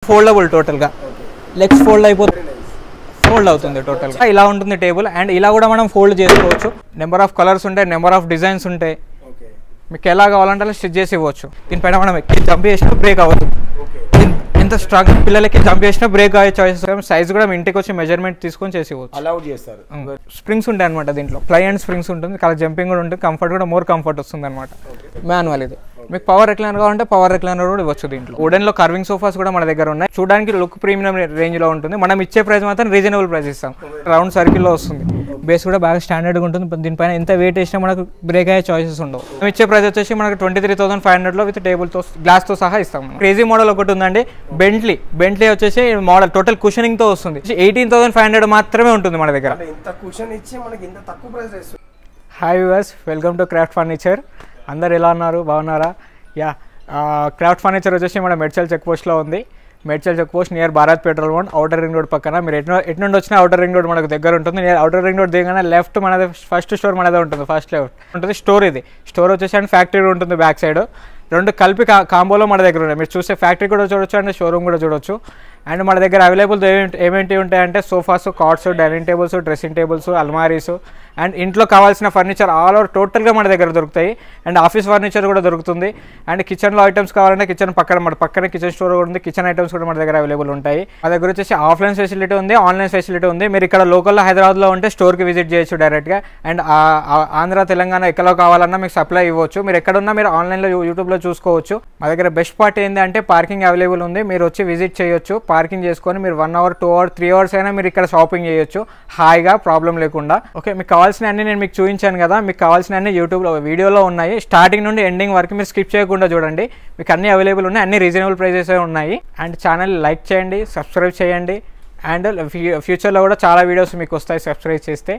Foldable టోటల్గా legs fold అయిపోతుంది fold అవుతుంది టోటల్గా ఇలా ఉంటుంది టేబుల్ అండ్ ఇలా కూడా మనం ఫోల్డ్ చేసుకోవచ్చు నెంబర్ ఆఫ్ కలర్స్ ఉంటాయి నెంబర్ ఆఫ్ డిజైన్స్ ఉంటాయి ఓకే మీకు ఎలా కావాలంటే అలా స్టిచ్ చేసి ఇవ్వచ్చు దీనిపైన మనం ఎక్కి జంప్ చేసినా బ్రేక్ అవ్వదు ఓకే దీన్- ఎంత స్ట్రాంగ్ పిల్లలకి జంప్ చేసినా బ్రేక్ అయ్యే చాయిసెస్ సైజ్ కూడా మీ ఇంటికి వచ్చి మెజర్మెంట్ తీసుకొని చేసి ఇవ్వచ్చు అలౌడ్ చేస్తారు స్ప్రింగ్స్ ఉంటాయి అనమాట దీంట్లో ప్లై అండ్ స్ప్రింగ్స్ ఉంటుంది కలర్ జంపింగ్ కూడా ఉంటుంది కంఫర్ట్ కూడా మోర్ కంఫర్ట్ వస్తుంది అనమాట మాన్యువల్ ఇది మీకు పవర్ రెక్లైనర్ కావాలంటే పవర్ రెక్లైనర్ కూడా ఇవ్వచ్చు దీంట్లో వుడెన్ లో కర్వింగ్ సోఫాస్ కూడా మన దగ్గర ఉన్నాయి చూడడానికి లుక్ ప్రీమియం రేంజ్ లో ఉంటుంది మనం ఇచ్చే ప్రైస్ మాత్రం రీజనబుల్ ప్రైస్ ఇస్తాం రౌండ్ సర్కిల్ లో వస్తుంది బేస్ కూడా బాగా స్టాండర్డ్ గా ఉంటుంది దీనిపైన ఎంత వెయిట్ వేసినా మనకు బ్రేక్ అయ్యే చాయిసెస్ ఉండవు మనం ఇచ్చే ప్రైస్ వచ్చేసి మనకు twenty three thousand five hundred లో విత్ టేబుల్ తో గ్లాస్ తో సహా ఇస్తాం క్రేజీ మోడల్ ఒకటి ఉందండి బెంట్లీ బెంట్లీ వచ్చేసి మోడల్ టోటల్ కుషనింగ్ తో వస్తుంది ఎయిటీన్ థౌసండ్ ఫైవ్ హండ్రెడ్ మాత్రమే ఉంటుంది మన దగ్గర అంటే ఇంత కుషన్ ఇచ్చి మనకి ఇంత తక్కువ ప్రైస్ ఇస్తుంది hi viewers welcome to craft furniture అందరు ఎలా ఉన్నారు బాగున్నారా యా క్రాఫ్ట్ ఫర్నిచర్ వచ్చేసి మన మెడ్చల్ చెక్ పోస్ట్లో ఉంది Medchal check post near Bharat petrol bunk outer ring road పక్కన మీరు ఎటు ఎటు నుండి వచ్చినా అవుటర్ రింగ్ రోడ్ మనకు దగ్గర ఉంటుంది నియర్ అవుటర్ రింగ్ రోడ్ దిగగానే లెఫ్ట్ మనది ఫస్ట్ స్టోర్ మనదే ఉంటుంది ఫస్ట్ లెఫ్ట్ ఉంటుంది స్టోర్ ఇది స్టోర్ వచ్చేసి అండ్ ఫ్యాక్టరీ ఉంటుంది బ్యాక్ సైడ్ రెండు కలిపి కా కాంబోలో మన దగ్గర ఉన్నాయి మీరు చూస్తే ఫ్యాక్టరీ కూడా చూడొచ్చు అండ్ షోరూమ్ కూడా చూడొచ్చు అండ్ మన దగ్గర అవైలబుల్ ఏమేంటి ఉంటాయంటే sofas cots dining tables dressing tables అల్మారీస్ అండ్ ఇంట్లో కావాల్సిన ఫర్నిచర్ ఆల్ ఓవర్ టోటల్గా మన దగ్గర దొరుకుతాయి అండ్ ఆఫీస్ ఫర్నిచర్ కూడా దొరుకుతుంది అండ్ కిచెన్లో ఐటమ్స్ కావాలంటే కిచెన్ పక్కన మన పక్కన కిచెన్ స్టోర్ కూడా ఉంది కిచెన్ ఐటమ్స్ కూడా మన దగ్గర అవైలబుల్ ఉంటాయి మా దగ్గర వచ్చేసి ఆఫ్లైన్ ఫెసిలిటీ ఉంది ఆన్లైన్ ఫెసిలిటీ ఉంది మీరు ఇక్కడ లోకల్లో హైదరాబాద్లో ఉంటే స్టోర్కి విజిట్ చేయొచ్చు డైరెక్ట్గా అండ్ ఆంధ్ర తెలంగాణ ఎక్కడో కావాలన్నా మీకు సప్లై ఇవ్వచ్చు మీరు ఎక్కడున్నా మీరు ఆన్లైన్లో యూట్యూబ్లో చూసుకోవచ్చు మా దగ్గర బెస్ట్ పార్ట్ ఏంటి అంటే పార్కింగ్ అవైలబుల్ ఉంది మీరు వచ్చి విజిట్ చేయొచ్చు పార్కింగ్ చేసుకొని మీరు one hour two hour three hours అయినా మీరు ఇక్కడ షాపింగ్ చేయొచ్చు హాయిగా ప్రాబ్లం లేకుండా ఓకే మీకు కావాల్సిన అన్ని నేను మీకు చూపించాను కదా మీకు కావాల్సిన అన్ని యూట్యూబ్లో వీడియోలో ఉన్నాయి స్టార్టింగ్ నుండి ఎండింగ్ వరకు మీరు స్కిప్ చేయకుండా చూడండి మీకు అన్ని అవైలబుల్ ఉన్నాయి అన్ని రీజనబుల్ ప్రైజెస్ ఉన్నాయి అండ్ ఛానల్ లైక్ చేయండి సబ్స్క్రైబ్ చేయండి అండ్ ఫ్యూచర్లో కూడా చాలా వీడియోస్ మీకు వస్తాయి సబ్స్క్రైబ్ చేస్తే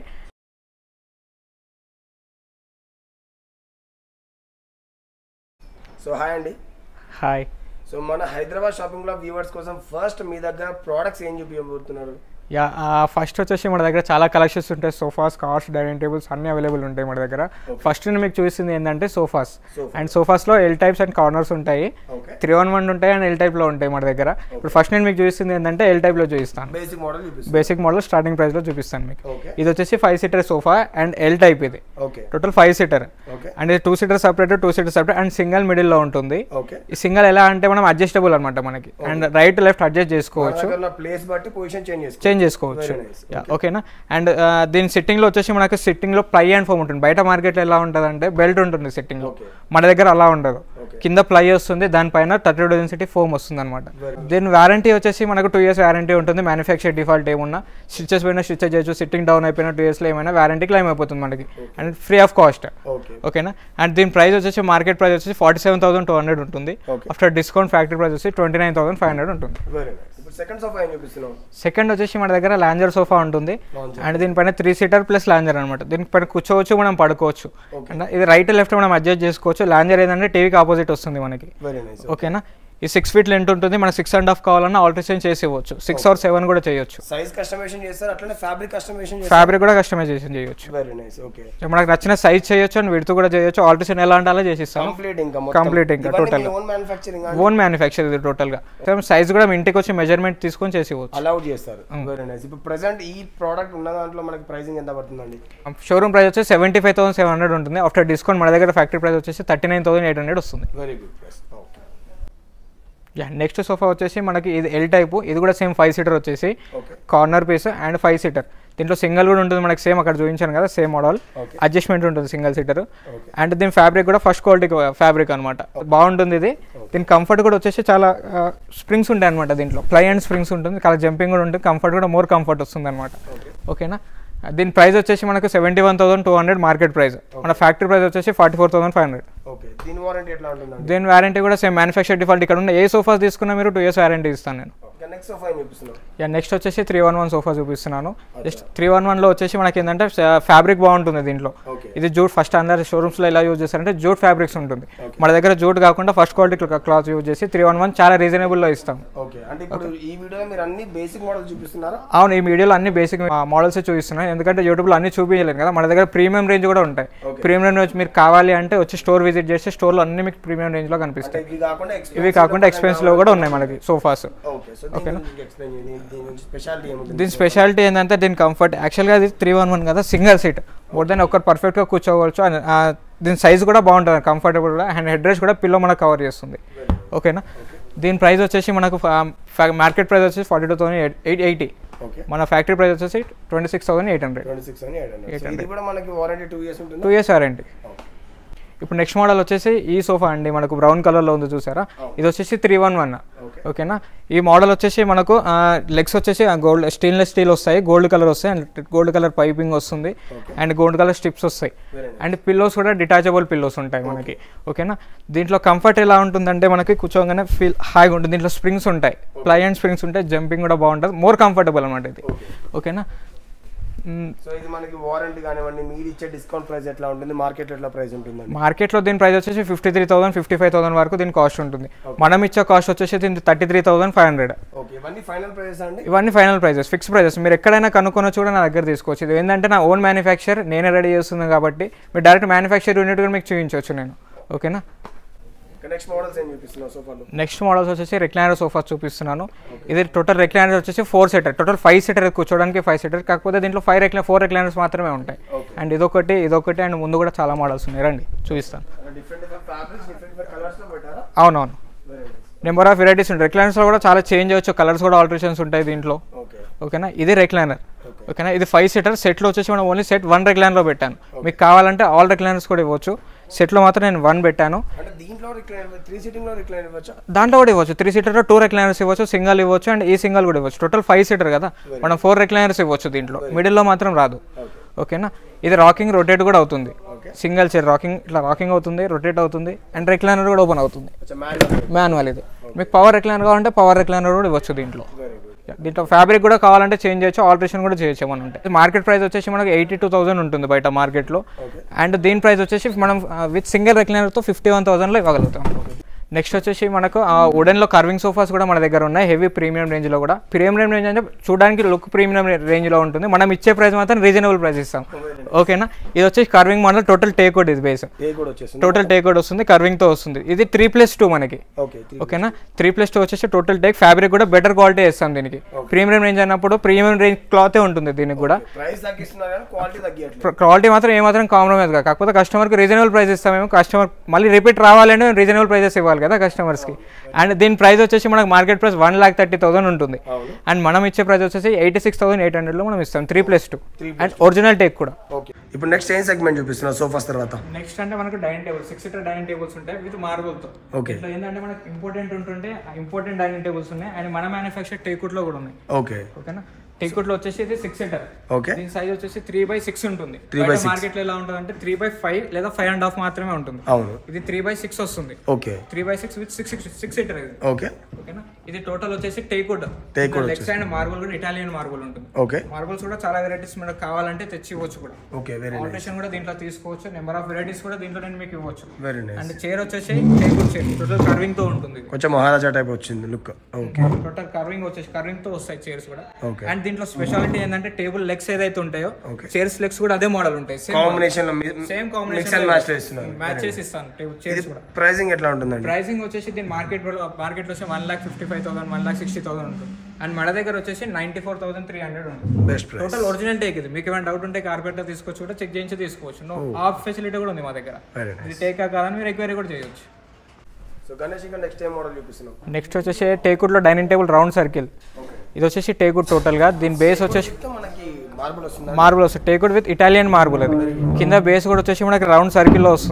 సో హాయ్ అండి హాయ్ సో మన హైదరాబాద్ షాపింగ్ లో వ్యూవర్స్ కోసం ఫస్ట్ మీ దగ్గర ప్రోడక్ట్స్ ఏం చూపించబోతున్నారు యా ఫస్ట్ వచ్చేసి మన దగ్గర చాలా కలెక్షన్స్ ఉంటాయి సోఫాస్ కార్స్ డైనింగ్ టేబుల్స్ అన్ని అవైలబుల్ ఉంటాయి మన దగ్గర ఫస్ట్ నేను మీకు చూసింది ఏంటంటే సోఫాస్ Sofa. అండ్ సోఫాస్లో ఎల్ టైప్స్ అండ్ కార్నర్స్ ఉంటాయి ఓకే త్రీ వన్ వన్ ఉంటాయి అండ్ ఎల్ టైప్లో ఉంటాయి మన దగ్గర ఇప్పుడు ఫస్ట్ నేను మీకు చూసింది ఏంటంటే ఎల్ టైప్లో చూపిస్తాను బేసిక్ మోడల్ చూపిస్తుంది బేసిక్ మోడల్ స్టార్టింగ్ ప్రైస్లో చూపిస్తాను మీకు ఓకే ఇది వచ్చేసి five seater sofa and L type ఇది okay total five seater okay and ఇది two seater separate two seater separate and single మిడిల్లో ఉంటుంది ఓకే ఈ సింగిల్ ఎలా అంటే మనం అడ్జస్టబుల్ అనమాట మనకి అండ్ రైట్ లెఫ్ట్ అడ్జస్ట్ చేసుకోవచ్చు ప్లేస్ బట్టి పొజిషన్ చేంజ్ చేసుకో చేంజ్ చేసుకోవచ్చు Very nice. యా ఓకేనా అండ్ దీని సిట్టింగ్లో వచ్చేసి మనకి సిట్టింగ్లో ప్లై అండ్ ఫోమ్ ఉంటుంది బయట మార్కెట్లో ఎలా ఉంటుంది అంటే బెల్ట్ ఉంటుంది సిట్టింగ్లో Okay. మన దగ్గర అలా ఉండదు Okay. కింద ప్లై వస్తుంది దానిపైన థర్టీ డెన్సిటీ ఫోమ్ వస్తుంది అనమాట Very దీని వారంటీ వచ్చేసి మనకు టూ ఇయర్స్ వారంటీ ఉంటుంది మ్యానుఫ్యాక్చర్ డిఫాల్ట్ ఏమున్నా స్టిచెస్ పోయినా స్టిచెస్ చేయొచ్చు సిట్టింగ్ డౌన్ అయిపోయిన టూ ఇయర్స్లో ఏమైనా వారంటీ క్లైమ్ అయిపోతుంది మనకి and free of cost okay ఓకేనా అండ్ దీని ప్రైస్ వచ్చేసి మార్కెట్ ప్రైస్ వచ్చేసి forty seven thousand two hundred ఉంటుంది Okay. After discount factory price వచ్చి twenty nine thousand five hundred ఉంటుంది వెరీ నైస్ ఇప్పుడు సెకండ్ సోఫా ఏం చూపిస్తున్నాం సెకండ్ వచ్చేసి మన దగ్గర లాంజర్ సోఫా ఉంటుంది Launcher. అండ్ దీనిపైన త్రీ సీటర్ ప్లస్ లాంజర్ అనమాట దీనిపైన కూర్చోవచ్చు మనం పడుకోవచ్చు Okay. అంటే ఇది రైట్ లెఫ్ట్ మనం అడ్జస్ట్ చేసుకోవచ్చు లాంజర్ ఏంటంటే టీవీకి ఆపోజిట్ వస్తుంది మనకి వెరీ నైస్ ఓకేనా ఈ సిక్స్ ఫీట్ లెంత్ ఉంటుంది మనకి సిక్స్ అండ్ హాఫ్ కావాలన్నా ఆల్టరేషన్ చేసి ఇవ్వచ్చు సిక్స్ ఆర్ సెవెన్ కూడా చేయొచ్చు సైజ్ కస్టమైజేషన్ చేస్తారు అట్లనే ఫ్యాబ్రిక్ కస్టమైజేషన్ చేస్తారు ఫ్యాబ్రిక్ కూడా కస్టమైజేషన్ చేయొచ్చు వెరీ నైస్ ఓకే మనకు నచ్చిన సైజ్ చేయొచ్చు అండ్ విడుతు కూడా చేయొచ్చు ఆల్టరేషన్ ఎలా అంటే అలా చేసిస్తాం కంప్లీట్ ఇంకా Complete ఇంకా, total. Own manufacturing own manufacture ఇది టోటల్గా సైజ్ కూడా మీ ఇంటికి వచ్చి మెజర్మెంట్ తీసుకొని చేసి ఇవ్వచ్చు అలౌడ్ చేస్తారు వెరీ నైస్ ఇప్పుడు ప్రెసెంట్ ఈ ప్రోడక్ట్ ఉన్న దాంట్లో మనకి ప్రైసింగ్ ఎంత పడుతుందండి షోరూమ్ ప్రైస్ వచ్చి seventy five thousand seven hundred ఉంటుంది ఆఫ్టర్ డిస్కౌంట్ మన దగ్గర ఫ్యాక్టరీ ప్రైస్ వచ్చేసి thirty nine thousand eight hundred వస్తుంది very good price okay yeah next sofa వచ్చేసి మనకి ఇది ఎల్ టైపు ఇది కూడా సేమ్ ఫైవ్ సీటర్ వచ్చేసి okay corner piece and five seater దీంట్లో సింగిల్ కూడా ఉంటుంది మనకి సేమ్ అక్కడ చూపించాను కదా సేమ్ మోడల్ ఓకే అడ్జస్ట్మెంట్ ఉంటుంది సింగిల్ సీటర్ ఓకే అండ్ దీని ఫ్యాబ్రిక్ కూడా ఫస్ట్ క్వాలిటీ ఫ్యాబ్రిక్ అనమాట బాగుంటుంది ఇది దీని కంఫర్ట్ కూడా వచ్చేసి చాలా స్ప్రింగ్స్ ఉంటాయి అనమాట దీంట్లో ప్లై అండ్ స్ప్రింగ్స్ ఉంటుంది కలర్ జంపింగ్ కూడా ఉంటుంది కంఫర్ట్ కూడా మోర్ కంఫర్ట్ వస్తుంది అనమాట ఓకేనా దీని ప్రైస్ వచ్చేసి మనకు seventy one thousand two hundred market price మన ఫ్యాక్టరీ ప్రైస్ వచ్చేసి forty four thousand five hundred okay దీని వారంటీ ఎట్లా ఉంటుందండి దీని వారంటీ కూడా సేమ్ మ్యానుఫ్యాక్చర్ డిఫాల్ట్ ఇక్కడ ఉన్న ఏ సోఫాస్ తీసుకున్నా మీరు టూ ఇయర్స్ వారంటీ ఇస్తాను నేను ఓకే నెక్స్ట్ సోఫా ఏం చూపిస్తున్నాం యా నెక్స్ట్ వచ్చేసి త్రీ వన్ వన్ సోఫా చూపిస్తున్నాను జస్ట్ త్రీ వన్ వన్లో వచ్చేసి మనకి ఏంటంటే ఫ్యాబ్రిక్ బాగుంటుంది దీంట్లో ఓకే ఇది జూట్ ఫస్ట్ అందరు షోరూమ్స్లో ఎలా యూజ్ చేస్తారంటే జూట్ ఫ్యాబ్రిక్స్ ఉంటుంది మన దగ్గర జూట్ కాకుండా ఫస్ట్ క్వాలిటీ క్లాత్ యూజ్ చేసి త్రీ వన్ వన్ చాలా రీజనబుల్లో ఇస్తాం ఓకే అంటే ఇప్పుడు ఈ వీడియోలో మీరు అన్ని బేసిక్ మోడల్ చూపిస్తున్నారా అవును ఈ వీడియోలో అన్ని బేసిక్ మోడల్స్ చూపిస్తున్నాను ఎందుకంటే యూట్యూబ్లో అన్ని చూపించలేను కదా మన దగ్గర ప్రీమియం రేంజ్ కూడా ఉంటాయి Okay. ప్రీమియం రేంజ్ మీరు కావాలి అంటే వచ్చి స్టోర్ విజిట్ చేస్తే స్టోర్లో అన్ని మీకు ప్రీమియం రేంజ్లో అంటే కనిపిస్తాయి ఇవి కాకుండా ఇవి కాకుండా ఎక్స్పెన్సివ్లో కూడా ఉన్నాయి మనకి సోఫాస్ ఓకే సో దీని గురించి ఎక్స్ప్లెయిన్ చేయండి దీని గురించి స్పెషాలిటీ ఏముంటుంది దీని స్పెషాలిటీ ఏంటంటే దీని కంఫర్ట్ యాక్చువల్గా అది త్రీ వన్ వన్ కదా సింగిల్ సీట్ మోర్ దెన్ ఒకరు పర్ఫెక్ట్గా కూర్చోవచ్చు and, ఆ, దీని సైజ్ కూడా బాగుంటుంది కంఫర్టబుల్ కూడా అండ్ హెడ్ రెస్ట్ కూడా పిల్లో మనకు కవర్ చేస్తుంది ఓకేనా దీని ప్రైస్ వచ్చేసి మనకు మార్కెట్ ప్రైస్ వచ్చేసి forty two thousand eight eighty okay మన ఫ్యాక్టరీ ప్రైస్ వచ్చేసి twenty six thousand eight hundred twenty six అని ఎయిట్ హండ్రెడ్ ఇది కూడా మనకి వారంటీ టూ ఇయర్స్ ఉంటుంది టూ ఇయర్స్ వారంటీ ఇప్పుడు నెక్స్ట్ మోడల్ వచ్చేసి ఈ సోఫా అండి మనకు బ్రౌన్ కలర్లో ఉంది చూసారా ఇది వచ్చేసి త్రీ వన్ వన్ ఓకే ఓకేనా ఈ మోడల్ వచ్చేసి మనకు లెగ్స్ వచ్చేసి గోల్డ్ స్టెయిన్లెస్ స్టీల్ వస్తాయి గోల్డ్ కలర్ వస్తాయి అండ్ గోల్డ్ కలర్ పైపింగ్ వస్తుంది అండ్ గోల్డ్ కలర్ స్ట్రిప్స్ వస్తాయి వెరీ అండ్ పిల్లోస్ కూడా డిటాచబుల్ పిల్లోస్ ఉంటాయి మనకి ఓకేనా దీంట్లో కంఫర్ట్ ఎలా ఉంటుందంటే మనకి కూర్చోగానే ఫీల్ హాయిగా ఉంటుంది దీంట్లో స్ప్రింగ్స్ ఉంటాయి ప్లై అండ్ స్ప్రింగ్స్ ఉంటాయి జంపింగ్ కూడా బాగుంటుంది మోర్ కంఫర్టబుల్ అనమాట ఇది ఓకే ఓకేనా మ్, సో ఇది మనకి వారంటీ కానివ్వండి మీరు ఇచ్చే డిస్కౌంట్ ప్రైస్ ఎట్లా ఉంటుంది మార్కెట్ ఎట్లా ప్రైస్ ఉంటుందండి మార్కెట్లో దీని ప్రైస్ వచ్చేసి fifty three thousand fifty five thousand వరకు దీని కాస్ట్ ఉంటుంది మనం ఇచ్చే కాస్ట్ వచ్చేసి దీని thirty three thousand five hundred okay ఇవన్నీ ఫైనల్ ప్రైస్ అండి ఇవన్నీ ఫైనల్ ప్రైజెస్ ఫిక్స్ ప్రైజెస్ మీరు ఎక్కడైనా కనుక్కొనొచ్చు కూడా నా దగ్గర తీసుకోవచ్చు ఇది ఏంటంటే నా ఓన్ మ్యానుఫ్యాక్చర్ నేనే రెడీ చేస్తున్నాను కాబట్టి మీరు డైరెక్ట్ మ్యానుఫ్యాక్చర్ యూనిట్ కూడా మీకు చూపించవచ్చు నేను ఓకేనా నెక్స్ట్ మోడల్స్ ఏం చూపిస్తున్నావు సోఫాలో నెక్స్ట్ మోడల్స్ వచ్చేసి రెక్లైనర్ సోఫాస్ చూపిస్తున్నాను ఇది టోటల్ రెక్లైనర్ వచ్చేసి four seater total five seater కూర్చోడానికి ఫైవ్ సీటర్ కాకపోతే దీంట్లో ఫైవ్ రెక్లైనర్ ఫోర్ రెక్లైనర్స్ మాత్రమే ఉంటాయి Okay. అండ్ ఇదొకటి ఇదొకటి అండ్ ముందు కూడా చాలా మోడల్స్ ఉన్నాయి రండి చూపిస్తాను different different fabrics different different colours లో పెట్టారా అవునవును very nice number of varieties ఉంటాయి రెక్లైనర్స్లో కూడా చాలా చేంజ్ అవ్వచ్చు కలర్స్ కూడా ఆల్టరేషన్స్ ఉంటాయి దీంట్లో ఓకే ఓకేనా ఇది రెక్లైనర్ ఓకే ఓకేనా ఇది ఫైవ్ సీటర్ సెట్లో వచ్చేసి మనం ఓన్లీ సెట్ వన్ రెక్లైనర్లో పెట్టాను మీకు కావాలంటే ఆల్ రెక్లైనర్స్ కూడా ఇవ్వచ్చు సెట్లో మాత్రం నేను వన్ పెట్టాను అంటే దీంట్లో రిక్లైన్ త్రీ సీటింగ్ లో రిక్లైన్ ఇవ్వచ్చా దాంట్లో కూడా ఇవ్వచ్చు త్రీ సీటర్లో టూ రెక్లైనర్స్ ఇవ్వచ్చు సింగల్ ఇవ్వచ్చు అండ్ ఈ సింగల్ కూడా ఇవ్వచ్చు టోటల్ ఫైవ్ సీటర్ కదా మనం ఫోర్ రెక్లైనర్స్ ఇవ్వచ్చు దీంట్లో మిడిల్లో మాత్రం రాదు ఓకే ఓకేనా ఇది రాకింగ్ రొటేట్ కూడా అవుతుంది ఓకే సింగల్ చైర్ రాకింగ్ ఇట్లా రాకింగ్ అవుతుంది రొటేట్ అవుతుంది అండ్ రెక్లైనర్ కూడా ఓపెన్ అవుతుంది అచ్చా మాన్యువల్ మాన్యువల్ ఇది మీకు పవర్ రెక్లైనర్ కావాలంటే పవర్ రెక్లైనర్ కూడా ఇవ్వచ్చు దీంట్లో వెరీ గుడ్ దీంట్లో ఫ్యాబ్రిక్ కూడా కావాలంటే చేంజ్ చేయొచ్చు ఆల్టరేషన్ కూడా చేయొచ్చు మనం అంటే మార్కెట్ ప్రైస్ వచ్చేసి మనకి ఎయిటీ టూ థౌసండ్ ఉంటుంది బయట మార్కెట్లో ఓకే అండ్ దీని ప్రైస్ వచ్చేసి మనం విత్ సింగిల్ రెక్లైనర్తో ఫిఫ్టీ వన్ థౌసండ్లో ఇవ్వగలుగుతాం నెక్స్ట్ వచ్చేసి మనకు వుడెన్లో కార్వింగ్ సోఫాస్ కూడా మన దగ్గర ఉన్నాయి హెవీ ప్రీమియం రేంజ్లో కూడా ప్రీమియం రేంజ్ అంటే చూడడానికి లుక్ ప్రీమియం రేంజ్లో ఉంటుంది మనం ఇచ్చే ప్రైస్ మాత్రం రీజనబుల్ ప్రైస్ ఇస్తాం ఓకేనా ఇది వచ్చేసి కార్వింగ్ మోడల్ టోటల్ టేక్ ఇది బేస్ ఏ కూడా వచ్చేస్తుంది టోటల్ టేక్ వస్తుంది కార్వింగ్తో వస్తుంది ఇది త్రీ ప్లస్ టూ మనకి ఓకే ఓకేనా త్రీ ప్లస్ టూ వచ్చేసి టోటల్ టేక్ ఫ్యాబ్రిక్ కూడా బెటర్ క్వాలిటీ ఇస్తాం దీనికి ప్రీమియం రేంజ్ అన్నప్పుడు ప్రీమియం రేంజ్ క్లాతే ఉంటుంది దీనికి కూడా ప్రైస్ తగ్గిస్తున్నారు కానీ క్వాలిటీ తగ్గియట్లేదు క్వాలిటీ మాత్రం ఏమాత్రం కాంప్రమైజ్ కాదు కాకపోతే కస్టమర్కి రీజనబుల్ ప్రైస్ ఇస్తామేమో కస్టమర్ మళ్ళీ రిపీట్ రావాలంటే రీజనబుల్ ప్రైజెస్ ఇవ్వాలి కదా కస్టమర్స్కి అండ్ దీని ప్రైస్ వచ్చేసి మనకు market price one lakh thirty thousand ఉంటుంది అవును అండ్ మనం ఇచ్చే ప్రైస్ వచ్చేసి ఎయిటీ సిక్స్ థౌసండ్ ఎయిట్ హండ్రెడ్లో మనం ఇస్తాం three plus two Three and original teak కూడా ఓకే ఇప్పుడు నెక్స్ట్ ఏం సెగ్మెంట్ చూపిస్తున్నారు సోఫాస్ తర్వాత నెక్స్ట్ అంటే మనకు dining table six seater dining tables ఉంటాయి విత్ మార్బుల్తో ఓకే ఇట్లా ఏంటంటే మనకు ఇంపార్టెంట్ ఉంటుంటే ఇంపార్టెంట్ డైనింగ్ టేబుల్స్ ఉన్నాయి అండ్ మన మ్యానుఫ్యాక్చర్ టేకుట్లో కూడా ఉన్నాయి ఓకే ఓకేనా టేకుట్లో వచ్చేసి ఇది సిక్స్ సీటర్ ఓకే దీని సైజ్ వచ్చేసి త్రీ బై సిక్స్ ఉంటుంది Three by six. మార్కెట్ లో ఎలా ఉంటుంది అంటే త్రీ బై ఫైవ్ లేదా ఫైవ్ అండ్ హాఫ్ మాత్రమే ఉంటుంది అవును ఇది త్రీ బై సిక్స్ వస్తుంది okay three by six with six six seater ఇది ఓకే ఓకేనా ఇది టోటల్ వచ్చేసి teakwood Teakwood leg side marble కూడా ఇటాలియన్ మార్బుల్ ఉంటుంది ఓకే మార్బుల్స్ కూడా చాలా వెరైటీస్ మనకు కావాలంటే తెచ్చి ఇవ్వచ్చు కూడా ఓకే వెరీ నైస్ ఆల్టరేషన్ కూడా దీంట్లో తీసుకోవచ్చు నెంబర్ ఆఫ్ వెరైటీస్ కూడా దీంట్లో నేను మీకు ఇవ్వచ్చు వెరీ నైస్ అండ్ చైర్ వచ్చేసి టేక్వుడ్ చైర్ టోటల్ కర్వింగ్ తో ఉంటుంది ఇది. కొంచెం మహారాజా టైప్ వచ్చింది లుక్ ఓకే టోటల్ కర్వింగ్ వచ్చేసి కర్వింగ్ తో వస్తాయి చైర్స్ కూడా ఓకే అండ్ దీంట్లో స్పెషాలిటీ ఏంటంటే టేబుల్ లెగ్స్ ఏదైతే ఉంటాయో Okay. చైర్స్ లెగ్స్ కూడా అదే మోడల్ ఉంటాయి సేమ్ కాంబినేషన్ లో సేమ్ మిక్స్ అండ్ మ్యాచ్ ఇస్తున్నారు మ్యాచ్ చేసి ఇస్తాను టేబుల్ ఇది చైర్స్ కూడా ప్రైసింగ్ ఎట్లా ఉంటుందండి ప్రైసింగ్ వచ్చేసి దీని మార్కెట్ మార్కెట్ వచ్చి one lakh fifty five thousand one lakh sixty thousand ఉంటుంది అండ్ మన దగ్గర వచ్చేసి ninety four thousand three hundred ఉంటుంది best price total original teak ఇది మీకు ఏమైనా డౌట్ ఉంటే కార్పెటర్ తీసుకొచ్చి కూడా చెక్ చేయించి తీసుకోవచ్చు నో ఆఫ్ ఫెసిలిటీ కూడా ఉంది మా దగ్గర వెరీ ఇది నైస్ టేకా కాదని మీరు ఎంక్వైరీ కూడా చేయొచ్చు సో గణేష్ ఇంకా నెక్స్ట్ ఏం మోడల్ చూపిస్తున్నాం నెక్స్ట్ వచ్చేసి టేకుడ్లో dining table round circle okay ఇది వచ్చేసి టేకుడ్ టోటల్గా దీని బేస్ వచ్చేసి మనకి మార్బుల్ వస్తుందా మార్బుల్ వస్తుంది టేకుడ్ విత్ ఇటాలియన్ మార్బుల్ అది కింద బేస్ కూడా వచ్చేసి మనకి రౌండ్ సర్కిల్లో వస్తుంది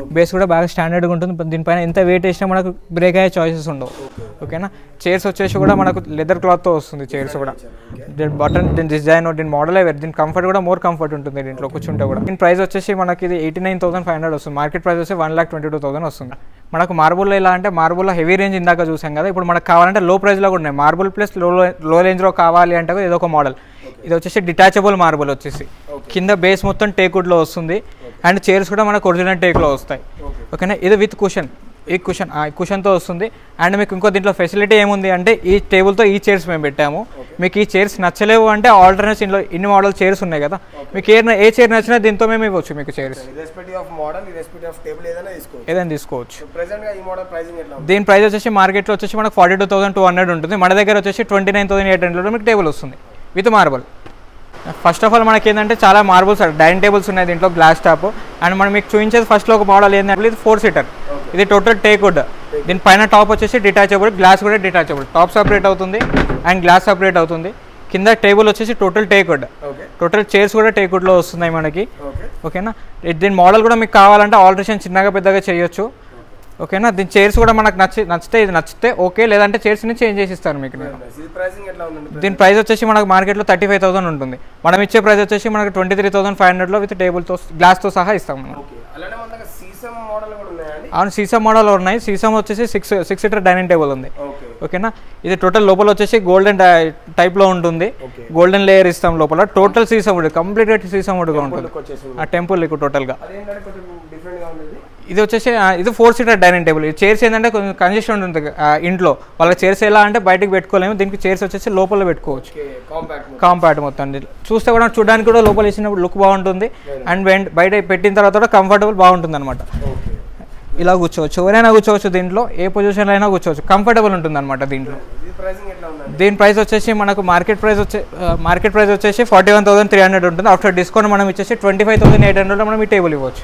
బేస్ కూడా బాగా స్టాండర్డ్గా ఉంటుంది దీనిపైన ఎంత వెయిట్ వేసినా మనకు బ్రేక్ అయ్యే చాయిసెస్ ఉండవు ఓకేనా చైర్స్ వచ్చేసి కూడా మనకు లెదర్ క్లాత్తో వస్తుంది చైర్స్ కూడా దీని బటన్ దీని డిజైన్ దీని మోడల్ దీని కంఫర్ట్ కూడా మోర్ కంఫర్ట్ ఉంటుంది దీంట్లో కూర్చుంటే కూడా దీని ప్రైస్ వచ్చేసి మనకి ఇది eighty nine thousand five hundred వస్తుంది మార్కెట్ ప్రైస్ వచ్చి one lakh twenty two thousand వస్తుంది మనకు మార్బుల్లో ఎలా అంటే మార్బుల్లో హెవీ రేంజ్ ఇందాక చూసాం కదా ఇప్పుడు మనకు కావాలంటే లో ప్రైస్లో కూడా ఉన్నాయి మార్బుల్ ప్లస్ లో లో రేంజ్లో కావాలి అంటే కూడా ఇదొక మోడల్ ఇది వచ్చేసి డిటాచబుల్ మార్బుల్ వచ్చేసి కింద బేస్ మొత్తం టేకుడ్లో వస్తుంది అండ్ చైర్స్ కూడా మనకు ఒరిజినల్ టేక్లో వస్తాయి ఓకేనా ఇది విత్ కుషన్ ఈ కుషన్ ఈ కుషన్తో వస్తుంది అండ్ మీకు ఇంకో దీంట్లో ఫెసిలిటీ ఏముంది అంటే ఈ టేబుల్తో ఈ చైర్స్ మేము పెట్టాము మీకు ఈ చైర్స్ నచ్చలేవు అంటే ఆల్టర్నేట్స్ ఇందులో ఇన్ని మోడల్ చైర్స్ ఉన్నాయి కదా మీకు ఏ ఏ చైర్ నచ్చినా దీంతో మేము ఇవ్వచ్చు మీకు chairs irrespective of model irrespective of table ఏదైనా తీసుకోవచ్చు ఏదైనా తీసుకోవచ్చు ప్రెసెంట్ గా ఈ మోడల్ ప్రైసింగ్ ఎట్లా ఉంది దీని ప్రైస్ వచ్చేసి మార్కెట్లో వచ్చేసి మనకు forty two thousand two hundred ఉంటుంది మన దగ్గర వచ్చేసి twenty nine thousand eight hundred మీకు టేబుల్ వస్తుంది with marble first of all మనకి ఏంటంటే చాలా మార్బుల్స్ డైనింగ్ టేబుల్స్ ఉన్నాయి దీంట్లో గ్లాస్ టాప్ అండ్ మనం మీకు చూపించేది ఫస్ట్లో ఒక మోడల్ ఏంటంటే ఇది ఫోర్ సీటర్ ఇది టోటల్ టేక్ వుడ్ దీని పైన టాప్ వచ్చేసి డిటాచబుల్ గ్లాస్ కూడా డిటాచబుల్ టాప్ సపరేట్ అవుతుంది అండ్ గ్లాస్ సపరేట్ అవుతుంది కింద టేబుల్ వచ్చేసి total teak wood okay total chairs కూడా టేక్ వుడ్లో వస్తున్నాయి మనకి ఓకే ఓకేనా ఇది- దీని మోడల్ కూడా మీకు కావాలంటే ఆల్టరేషన్ చిన్నగా పెద్దగా చేయొచ్చు ఓకేనా దీని చైర్స్ కూడా మనకు నచ్చి నచ్చితే ఇది నచ్చితే ఓకే లేదంటే చైర్స్ని చేంజ్ చేసి ఇస్తాను మీకు నేను ఇది ప్రైసింగ్ ఎట్లా ఉందండి దీని ప్రైస్ వచ్చేసి మనకు మార్కెట్లో థర్టీ ఫైవ్ థౌసండ్ ఉంటుంది మనం ఇచ్చే ప్రైస్ వచ్చేసి మనకు ట్వంటీ త్రీ థౌసండ్ ఫైవ్ హండ్రెడ్లో విత్ టేబుల్తో గ్లాస్తో సహా ఇస్తాం మనం ఓకే అలానే మన దగ్గర సీసమ్ మోడల్ కూడా ఉన్నాయండి అవును సీసమ్ మోడల్ ఉన్నాయి సీసమ్ వచ్చేసి six six seater dining table ఉంది ఓకే ఓకేనా ఇది టోటల్ లోపల వచ్చేసి గోల్డెన్ టైప్లో ఉంటుంది ఓకే గోల్డెన్ లేయర్ ఇస్తాం లోపల టోటల్ సీసమ్ వుడ్ కంప్లీట్గా సీసమ్ వుడ్గా ఉంటుంది లుక్ వచ్చేసి ఆ టెంపుల్ మీకు టోటల్గా అదేంటంటే కొంచెం డిఫరెంట్ గా ఉంది ఇది. ఇది వచ్చేసి ఆ, ఇది ఫోర్ సీటర్ డైనింగ్ టేబుల్ ఈ చైర్స్ ఏంటంటే కొంచెం కంజెషన్ ఉంటుంది ఆ, ఇంట్లో వాళ్ళ చైర్స్ ఎలా అంటే బయటకు పెట్టుకోలేము దీనికి చైర్స్ వచ్చేసి లోపల పెట్టుకోవచ్చు ఓకే కాంపాక్ట్ కాంపాక్ట్ మొత్తం చూస్తే కూడా చూడడానికి కూడా లోపల వేసినప్పుడు లుక్ బాగుంటుంది అండ్ వెంట- బయట పెట్టిన తర్వాత కూడా కంఫర్టబుల్ బాగుంటుంది అనమాట ఓకే ఇలా కూర్చోవచ్చు ఎవరైనా కూర్చోవచ్చు దీంట్లో ఏ పొజిషన్లో అయినా కూర్చోవచ్చు కంఫర్టబుల్ ఉంటుంది అనమాట దీంట్లో ఇది ప్రైసింగ్ ఎట్లా ఉందండి దీని ప్రైస్ వచ్చేసి మనకు మార్కెట్ ప్రైస్ వచ్చే మార్కెట్ ప్రైస్ వచ్చేసి forty one thousand three hundred ఉంటుంది ఆఫ్టర్ డిస్కౌంట్ మనం ఇచ్చేసి twenty five thousand eight hundred మనం ఈ టేబుల్ ఇవ్వచ్చు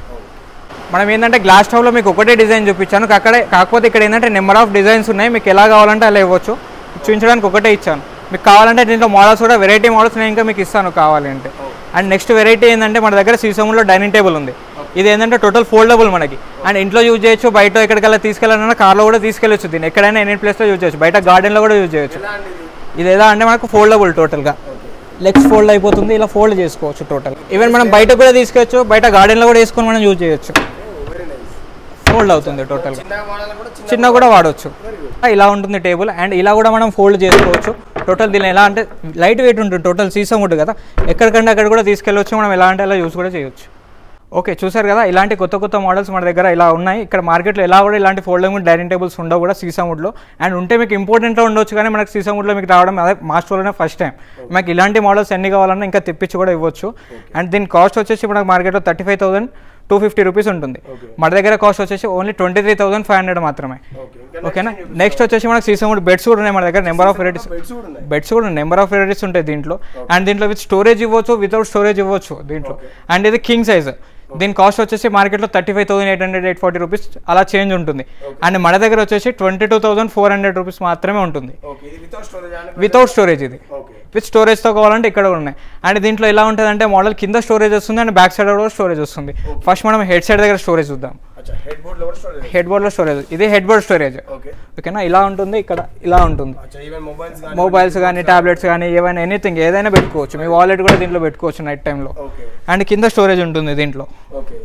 మనం ఏంటంటే గ్లాస్ స్టవ్లో మీకు ఒకటే డిజైన్ చూపించాను అక్కడే కాకపోతే ఇక్కడ ఏంటంటే నెంబర్ ఆఫ్ డిజైన్స్ ఉన్నాయి మీకు ఎలా కావాలంటే అలా ఇవ్వచ్చు చూపించడానికి ఒకటే ఇచ్చాను మీకు కావాలంటే దీంట్లో మోడల్స్ కూడా వెరైటీ మోడల్స్ నేను ఇంకా మీకు ఇస్తాను కావాలి అంటే అండ్ నెక్స్ట్ వెరైటీ ఏంటంటే మన దగ్గర సీసంలో డైనింగ్ టేబుల్ ఉంది ఇది ఏంటంటే టోటల్ ఫోల్డబుల్ మనకి అండ్ ఇంట్లో యూజ్ చేయొచ్చు బయట ఎక్కడికల్లా తీసుకెళ్ళాలన్నా కార్లో కూడా తీసుకెళ్ళొచ్చు దీన్ని ఎక్కడైనా ఎన్ని ప్లేస్లో యూజ్ చేయొచ్చు బయట గార్డెన్లో కూడా యూజ్ చేయొచ్చు ఎలా అండి ఇది ఇది ఎలా అంటే మనకు ఫోల్డబుల్ టోటల్గా లెగ్స్ ఫోల్డ్ అయిపోతుంది ఇలా ఫోల్డ్ చేసుకోవచ్చు టోటల్ ఈవెన్ మనం బయట కూడా తీసుకెచ్చు బయట గార్డెన్లో కూడా వేసుకొని మనం యూజ్ చేయొచ్చు వెరీ నైస్ ఫోల్డ్ అవుతుంది టోటల్గా చిన్న మోడల్ కూడా చిన్న చిన్న కూడా వాడవచ్చు వెరీ గుడ్ ఇలా ఉంటుంది టేబుల్ అండ్ ఇలా కూడా మనం ఫోల్డ్ చేసుకోవచ్చు టోటల్ దీని ఎలా అంటే లైట్ వెయిట్ ఉంటుంది టోటల్ సీసం ఉంటుంది కదా ఎక్కడికంటే అక్కడ కూడా తీసుకెళ్ళవచ్చు మనం ఎలా అంటే అలా యూస్ కూడా చేయొచ్చు ఓకే చూసారు కదా ఇలాంటి కొత్త కొత్త మోడల్స్ మన దగ్గర ఇలా ఉన్నాయి ఇక్కడ మార్కెట్లో ఎలా కూడా ఇలాంటి ఫోల్డింగ్ డైనింగ్ టేబుల్స్ ఉండవు కూడా సీసం వుడ్లో అండ్ ఉంటే మీకు ఇంపార్టెంట్లో ఉండొచ్చు కానీ మనకి సీసం వుడ్లో మీకు రావడం అదే మా స్టోర్లోనే ఫస్ట్ టైం మాకు ఇలాంటి మోడల్స్ ఎన్ని కావాలన్నా ఇంకా తెప్పించి కూడా ఇవ్వచ్చు అండ్ దీని కాస్ట్ వచ్చేసి మనకు మార్కెట్లో thirty five thousand two fifty rupees ఉంటుంది Okay. మన దగ్గర కాస్ట్ వచ్చేసి only twenty three thousand five hundred మాత్రమే ఓకే ఇంకా ఓకేనా నెక్స్ట్ వచ్చేసి మనకి సీసం వుడ్ బెడ్స్ కూడా ఉన్నాయి మన దగ్గర నెంబర్ ఆఫ్ వెరైటీస్ బెడ్స్ కూడా ఉన్నాయి బెడ్స్ కూడా నెంబర్ ఆఫ్ వెరైటీస్ ఉంటాయి దీంట్లో అండ్ దీంట్లో విత్ స్టోరేజ్ ఇవ్వచ్చు వితౌట్ స్టోరేజ్ ఇవ్వచ్చు దీంట్లో అండ్ ఇది కింగ్ సైజ్ దీని కాస్ట్ వచ్చేసి మార్కెట్లో thirty five thousand eight hundred eight forty rupees అలా చేంజ్ ఉంటుంది అండ్ మన దగ్గర వచ్చేసి twenty two thousand four hundred rupees మాత్రమే ఉంటుంది ఓకే ఇది వితౌట్ స్టోరేజ్ అని వితౌట్ స్టోరేజ్ ఇది ఓకే విత్ స్టోరేజ్తో కావాలంటే ఇక్కడ కూడా ఉన్నాయి అండ్ దీంట్లో ఎలా ఉంటుంది అంటే మోడల్ కింద స్టోరేజ్ వస్తుంది అండ్ బ్యాక్ సైడ్ కూడా స్టోరేజ్ వస్తుంది ఫస్ట్ మనం హెడ్ సైడ్ దగ్గర స్టోరేజ్ చూద్దాం అచ్చా హెడ్ బోర్డ్ లో కూడా స్టోరేజ్ హెడ్ బోర్డ్లో స్టోరేజ్ ఇది హెడ్ బోర్డ్ స్టోరేజ్ ఓకే ఓకేనా ఇలా ఉంటుంది ఇక్కడ ఇలా ఉంటుంది అచ్చా ఈవెన్ మొబైల్స్ కానీ మొబైల్స్ కానీ టాబ్లెట్స్ కానీ ఏవైనా ఎనీథింగ్ ఏదైనా పెట్టుకోవచ్చు మీ వాలెట్ కూడా దీంట్లో పెట్టుకోవచ్చు నైట్ టైంలో ఓకే అండ్ కింద స్టోరేజ్ ఉంటుంది దీంట్లో ఓకే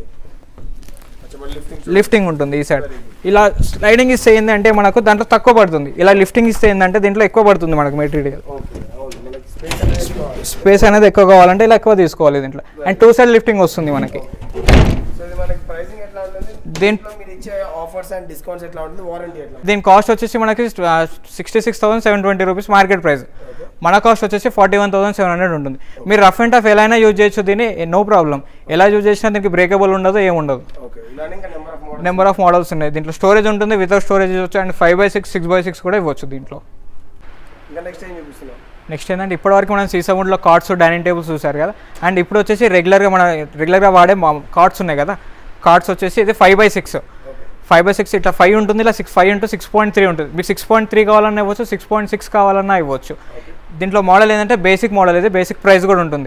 అచ్చా మళ్ళీ లిఫ్టింగ్ లిఫ్టింగ్ ఉంటుంది ఈ సైడ్ ఇలా స్లైడింగ్ ఇస్తే ఏంటంటే మనకు దాంట్లో తక్కువ పడుతుంది ఇలా లిఫ్టింగ్ ఇస్తే ఏంటంటే దీంట్లో ఎక్కువ పడుతుంది మనకు మెటీరియల్ ఓకే అవును మనకి స్పేస్ అనేది కావాలి స్పేస్ అనేది ఎక్కువ కావాలంటే ఇలా ఎక్కువ తీసుకోవాలి దీంట్లో అండ్ టూ సైడ్ లిఫ్టింగ్ వస్తుంది మనకి సో ఇది మనకి ప్రైసింగ్ ఎట్లా ఉంటుంది దీని దీంట్లో మీరు ఇచ్చే ఆఫర్స్ అండ్ డిస్కౌంట్స్ ఎట్లా ఉంటుంది వారంటీ ఎట్లా దీని కాస్ట్ వచ్చేసి మనకి sixty six thousand seven twenty rupees market price మన కాస్ట్ వచ్చేసి forty one thousand seven hundred ఉంటుంది మీరు రఫ్ అండ్ టఫ్ ఎలా అయినా యూజ్ చేయొచ్చు దీన్ని నో ప్రాబ్లం ఎలా యూజ్ చేసినా దీనికి బ్రేకబుల్ ఉండదు ఏమి ఉండదు ఓకే ఇలానే ఇంకా number of model number of models ఉన్నాయి దీంట్లో స్టోరేజ్ ఉంటుంది వితౌట్ స్టోరేజ్ ఇవ్వచ్చు and five by six six by six కూడా ఇవ్వచ్చు దీంట్లో ఇంకా నెక్స్ట్ ఏం చూపిస్తున్నాం నెక్స్ట్ ఏంటంటే ఇప్పటివరకు మనం సీసముడ్లో కార్డ్స్ డైనింగ్ టేబుల్స్ చూసారు కదా అండ్ ఇప్పుడు వచ్చేసి రెగ్యులర్గా మన రెగ్యులర్గా వాడే కార్డ్స్ ఉన్నాయి కదా కార్డ్స్ వచ్చేసి ఇది five by six five by six ఇట్లా ఫైవ్ ఉంటుంది ఇలా six five into six point three ఉంటుంది మీకు సిక్స్ పాయింట్ త్రీ కావాలన్నా ఇవ్వచ్చు సిక్స్ పాయింట్ సిక్స్ కావాలన్నా ఇవ్వచ్చు దీంట్లో మోడల్ ఏంటంటే బేసిక్ మోడల్ ఇది బేసిక్ ప్రైస్ కూడా ఉంటుంది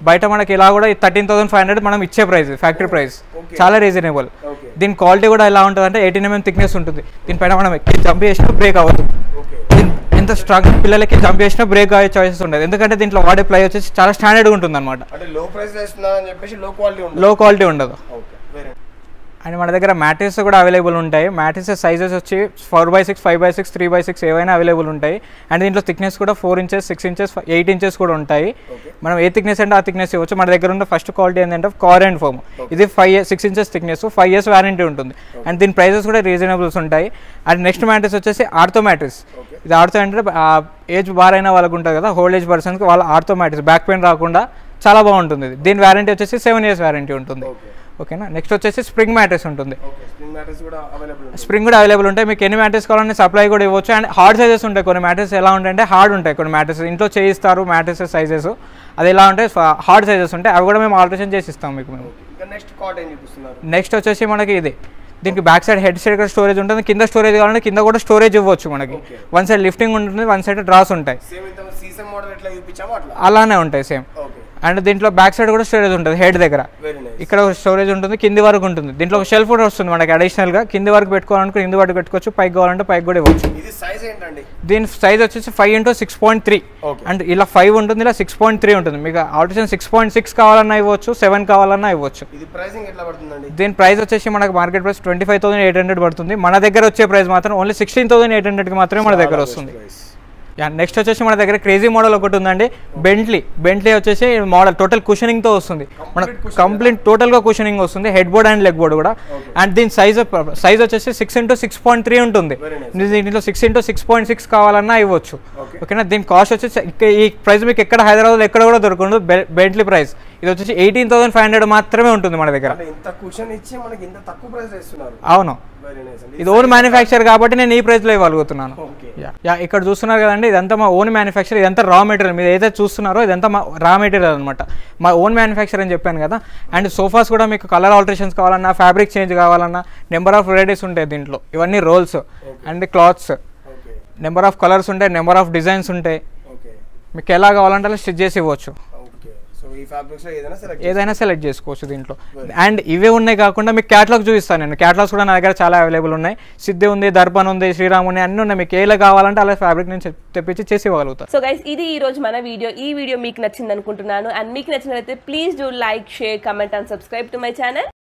బయట మనకి ఇలా కూడా థర్టీన్ థౌసండ్ ఫైవ్ హండ్రెడ్ మనం ఇచ్చే ప్రైస్ ఫ్యాక్టరీ ప్రైస్ Okay. చాలా రీజనబుల్ ఓకే దీని క్వాలిటీ కూడా ఎలా ఉంటుంది అంటే ఎయిటీన్ ఎంఎం థిక్నెస్ ఉంటుంది దీనిపైన మనం ఎక్కి జంప్ చేసినా బ్రేక్ అవ్వదు ఓకే దీని- ఎంత స్ట్రాంగ్ పిల్లలకి జంప్ చేసినా బ్రేక్ అయ్యే చాయిసెస్ ఉండదు ఎందుకంటే దీంట్లో వాడే ప్లై వచ్చేసి చాలా స్టాండర్డ్గా ఉంటుంది అనమాట అంటే లో ప్రైస్ వేస్తున్నా అని చెప్పేసి లో క్వాలిటీ ఉంటుంది లో క్వాలిటీ ఉండదు ఓకే వెరీ అండ్ మన దగ్గర మ్యాట్రిక్స్ కూడా అవైలబుల్ ఉంటాయి మ్యాట్రిక్స్ సైజెస్ వచ్చి four by six five by six three by six ఏవైనా అవైలబుల్ ఉంటాయి అండ్ దీంట్లో థిక్నెస్ కూడా four inches six inches eight inches కూడా ఉంటాయి ఓకే మనం ఏ థిక్నెస్ అంటే ఆ థిక్నెస్ ఇవ్వచ్చు మన దగ్గర ఉన్న ఫస్ట్ క్వాలిటీ ఏంటంటే కార్ అండ్ ఫోమ్ ఇది five six inches thickness five years warranty ఉంటుంది అండ్ దీని ప్రైజెస్ కూడా రీజనబుల్స్ ఉంటాయి అండ్ నెక్స్ట్ మ్యాట్రిక్స్ వచ్చేసి ఆర్థో మ్యాట్రిక్స్ ఓకే ఇది ఆర్థో అంటే ఏజ్ బార్ అయిన వాళ్ళకు ఉంటుంది కదా ఓల్డ్ ఏజ్ పర్సన్కి వాళ్ళ ఆర్థో మ్యాట్రిక్స్ బ్యాక్ పెయిన్ రాకుండా చాలా బాగుంటుంది ఇది. దీని వారంటీ వచ్చేసి సెవెన్ ఇయర్స్ వారంటీ ఉంటుంది ఓకే ఓకేనా నెక్స్ట్ వచ్చేసి స్ప్రింగ్ మ్యాట్రిక్స్ ఉంటుంది ఓకే స్ప్రింగ్ మ్యాటర్స్ కూడా అవైలబుల్ ఉంటుంది స్ప్రింగ్ కూడా అవైలబుల్ ఉంటాయి మీకు ఎన్ని మ్యాట్రెస్ కావాలని సప్లై కూడా ఇవ్వచ్చు అండ్ హార్డ్ సైజెస్ ఉంటాయి కొన్ని మ్యాట్రెస్ ఎలా ఉంటాయంటే హార్డ్ ఉంటాయి కొన్ని మ్యాట్రెస్ ఇంట్లో చేయిస్తారు మ్యాట్రెస్ సైజెస్ అది ఎలా ఉంటాయి హార్డ్ సైజెస్ ఉంటాయి అవి కూడా మేము ఆల్టరేషన్ చేసి ఇస్తాం మీకు మేము ఓకే ఇంకా నెక్స్ట్ కాట్ ఏం చూపిస్తున్నారు నెక్స్ట్ వచ్చేసి మనకి ఇది దీనికి back side head side storage ఉంటుంది కింద స్టోరేజ్ కావాలంటే కింద కూడా స్టోరేజ్ ఇవ్వచ్చు మనకి Okay. వన్ సైడ్ లిఫ్టింగ్ ఉంటుంది వన్ సైడ్ డ్రాస్ ఉంటాయి సేమ్ ఇంత సీసన్ మోడల్ ఎట్లా చూపించామో అట్లా అలానే ఉంటాయి సేమ్ ఓకే అండ్ దీంట్లో బ్యాక్ సైడ్ కూడా స్టోరేజ్ ఉంటుంది హెడ్ దగ్గర వెరీ నైస్ ఇక్కడ స్టోరేజ్ ఉంటుంది కింది వరకు ఉంటుంది దీంట్లో ఒక షెల్ఫ్ కూడా వస్తుంది మనకి అడిషనల్గా కింది వరకు పెట్టుకోవాలనుకో కింది వరకు పెట్టుకోవచ్చు పైకి కావాలంటే పైకి కూడా ఇవ్వచ్చు ఇది సైజ్ ఏంటండి దీని సైజ్ వచ్చేసి five into six point three okay and ఇలా ఫైవ్ ఉంటుంది ఇలా సిక్స్ పాయింట్ త్రీ ఉంటుంది మీకు ఆల్టేషన్ సిక్స్ పాయింట్ సిక్స్ కావాలన్నా ఇవ్వచ్చు సెవెన్ కావాలన్నా ఇవ్వచ్చు ఇది ప్రైసింగ్ ఎట్లా పడుతుందండి దీని ప్రైస్ వచ్చేసి మనకి market price twenty five thousand eight hundred పడుతుంది మన దగ్గర వచ్చే ప్రైస్ మాత్రం ఓన్లీ సిక్స్టీన్ థౌసండ్ ఎయిట్ హండ్రెడ్కి మాత్రమే మన దగ్గర వస్తుంది యా నెక్స్ట్ వచ్చేసి మన దగ్గర క్రేజీ మోడల్ ఒకటి ఉందండి బెంట్లీ బెంట్లీ వచ్చేసి మోడల్ టోటల్ కుషనింగ్తో వస్తుంది మన కంప్లీట్ టోటల్గా కుషనింగ్ వస్తుంది head board and leg board కూడా అండ్ దీని సైజ్ సైజ్ వచ్చేసి six into six point three ఉంటుంది Very nice. దీంట్లో six into six point six కావాలన్నా ఇవ్వచ్చు Okay. ఓకేనా దీని కాస్ట్ వచ్చేసి ఇక్కడ ఈ ప్రైస్ మీకు ఎక్కడ హైదరాబాద్లో ఎక్కడ కూడా దొరకదు బెంట్లీ ప్రైస్ ఇది వచ్చేసి ఎయిటీన్ థౌసండ్ ఫైవ్ హండ్రెడ్ మాత్రమే ఉంటుంది మన దగ్గర అంటే ఇంత కుషన్ ఇచ్చి మనకి ఇంత తక్కువ ప్రైస్ ఇస్తున్నారు అవును వెరీ నైస్ అండి ఇది ఓన్ మ్యానుఫ్యాక్చర్ కాబట్టి నేను ఈ ప్రైస్లో ఇవ్వగలుగుతున్నాను ఓకే యా యా ఇక్కడ చూస్తున్నారు కదండి ఇదంతా మా ఓన్ మ్యానుఫ్యాక్చర్ ఇదంతా రా మెటీరియల్ మీరు ఏదైతే చూస్తున్నారో ఇదంతా మా రా మెటీరియల్ అనమాట మా ఓన్ మ్యానుఫ్యాక్చర్ అని చెప్పాను కదా అండ్ సోఫాస్ కూడా మీకు కలర్ ఆల్టరేషన్స్ కావాలన్నా ఫ్యాబ్రిక్ చేంజ్ కావాలన్నా నెంబర్ ఆఫ్ వెరైటీస్ ఉంటాయి దీంట్లో ఇవన్నీ rolls and cloths okay number of colours ఉంటాయి నెంబర్ ఆఫ్ డిజైన్స్ ఉంటాయి ఓకే మీకు ఎలా కావాలంటే అలా స్టిచ్ చేసి ఇవ్వచ్చు ఓకే సో ఈ ఫ్యాబ్రిక్స్ లో ఏదైనా సెలెక్ట్ ఏదైనా సెలెక్ట్ చేసుకోవచ్చు దీంట్లో అండ్ ఇవే ఉన్నాయి కాకుండా మీకు క్యాటలాగ్ చూపిస్తాను నేను క్యాటలాగ్స్ కూడా నా దగ్గర చాలా అవైలబుల్ ఉన్నాయి సిద్ధి ఉంది దర్పన్ ఉంది శ్రీరామ్ ఉంది అన్నీ ఉన్నాయి మీకు ఏలా కావాలంటే అలా ఫ్యాబ్రిక్ నేను చెప్- తెప్పించి చేసి ఇవ్వగలుగుతాను సో గైస్ ఇది ఈ రోజు మన వీడియో ఈ వీడియో మీకు నచ్చింది అనుకుంటున్నాను అండ్ మీకు నచ్చినట్లయితే please do like share comment and subscribe to my channel